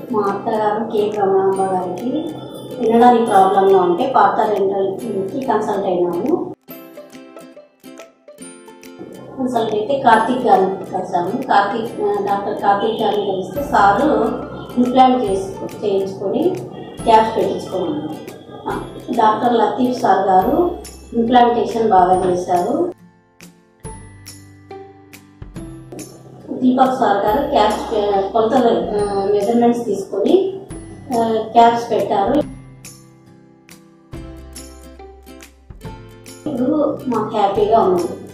మా అత్తగారు కే రమణాంబ గారికి వినడానికి ప్రాబ్లంగా ఉంటే పాత రెంటల్కి కన్సల్ట్ అయినాము కన్సల్ట్ అయితే కార్తీక్ గారిని కలిసాము కార్తీక్ ఆ, డాక్టర్ కార్తీక్ గారిని కలిస్తే సారు ఇంప్లాంట్ చేసి చేయించుకొని క్యాప్స్ పెట్టించుకున్నాను ఆ, డాక్టర్ లతీఫ్ సార్ గారు ఇంప్లాంటేషన్ బాగా చేశారు దీపక్ సార్ గారు క్యాప్స్ పె- కొలతలు మెజర్మెంట్స్ తీసుకొని ఆ, క్యాప్స్ పెట్టారు ఇప్పుడు మాకు హ్యాపీగా ఉంది